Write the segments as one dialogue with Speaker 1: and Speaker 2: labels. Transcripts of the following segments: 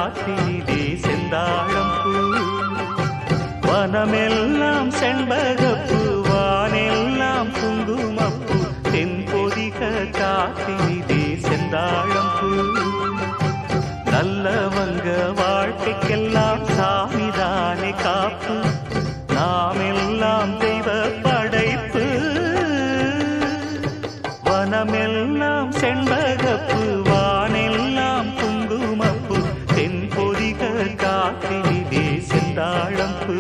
Speaker 1: காத்திலே செந்தாழம் பூ வனமெல்லாம் செண்பகப்பூ வானெல்லாம் குங்குமப்பூ தென்பொதிக காத்திலே செந்தாழம் பூ நல்லவங்க வாழ்க்கைக்கெல்லாம் சாமிதானே காப்பு நாம் எல்லாம் தெய்வ படைப்பு வனமெல்லாம் செண்பகப்பு வானெல்லாம் குங்குமப்பு தென்பொதிக காத்திலே செந்தாழம்பு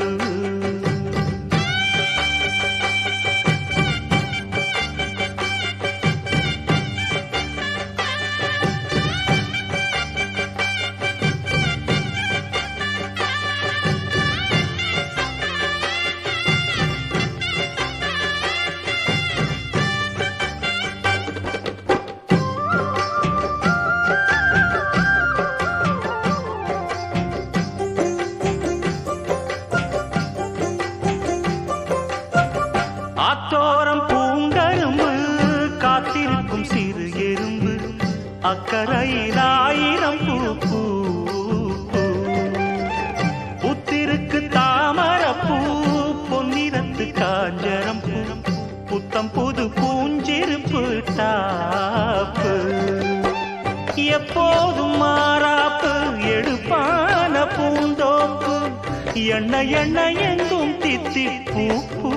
Speaker 1: ஆத்தோரம் பூங்கரும்பு காத்திருக்கும் சிறு எறும்பு அக்கறையில் ஆயிரம் பூ பூ பூ. புத்திருக்கு தாமரப்பூ பொன்னிறத்து காஞ்சரம் பூ புத்தம் புது பூஞ்சிருப்பு டாப்பு எப்போதும் மாறாப்பு எடுப்பான பூந்தோப்பு எண்ண எண்ண எங்கும் தித்தி பூ பூ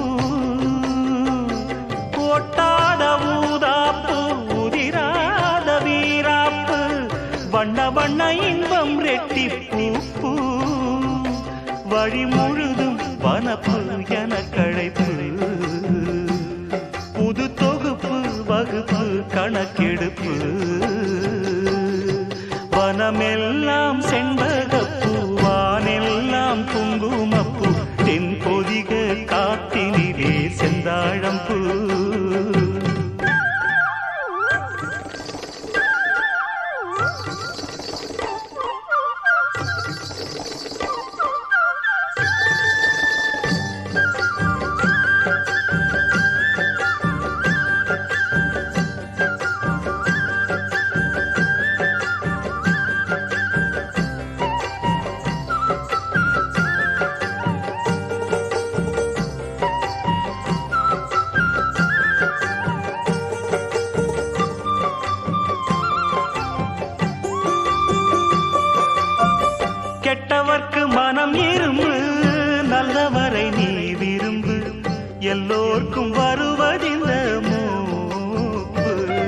Speaker 1: ஒட்டாத ஊதாப்பு உதிராத வீராப்பு வண்ண வண்ண இன்பம் ரெட்டி பூ பூ வழி முழுதும் வனப்பு என கழைப்பு புது தொகுப்பு வகுப்பு கணக்கெடுப்பு வனமெல்லாம் செண்பகப்பூ வானெல்லாம் குங்குமப்பூ தென்பொதிக காத்தினிலே செந்தாழம்பூ கெட்டவர்க்கு மனம் இரும்பு நல்லவரை நீ விரும்பு எல்லோர்க்கும் வருவதிந்த மூப்பு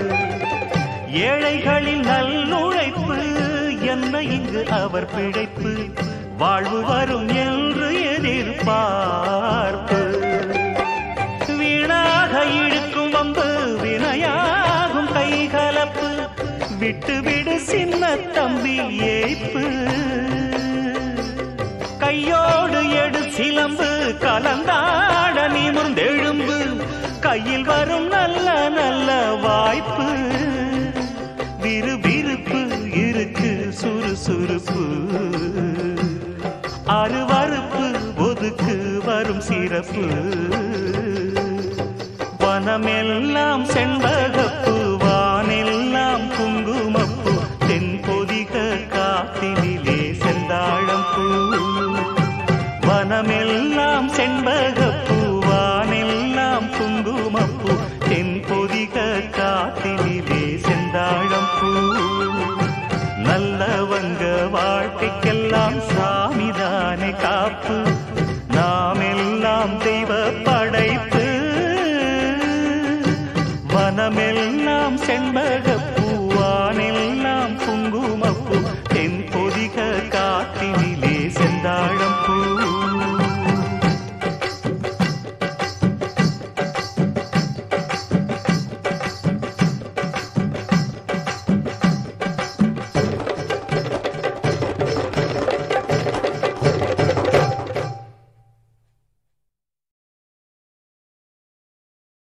Speaker 1: ஏழைகளின் நல்லுழைப்பு என்ன இங்கு அவர் பிழைப்பு வாழ்வு வரும் என்று எதிர்பார்ப்பு வீணாக இழுக்கும் வம்பு வினையாகும் கைகலப்பு விட்டு விடு சின்ன தம்பி ஏய்ப்பு கையோடு எடு சிலம்பு கலந்தாட நிமிர்ந்தெழும்பு கையில் வரும் நல்ல நல்ல வாய்ப்பு விறுவிறுப்பு இருக்கு சுறுசுறுப்பு அருவறுப்பு ஒதுக்கு வரும் சிறப்பு வனமெல்லாம் செண்பகப்பு வானெல்லாம் குங்குமப்பு தென்பொதிக காத்தினிலே செந்தாழம் பூ வனமெல்லாம் செண்பகப்பூ வானெல்லாம் குங்குமப்பூ தென்பொதிக காத்தினிலே செந்தாழம் பூ நல்லவங்க வாழ்க்கைக்கெல்லாம் சாமிதானே காப்பு நாம் எல்லாம் தெய்வ படைப்பு வனமெல்லாம் செண்பகப்பூ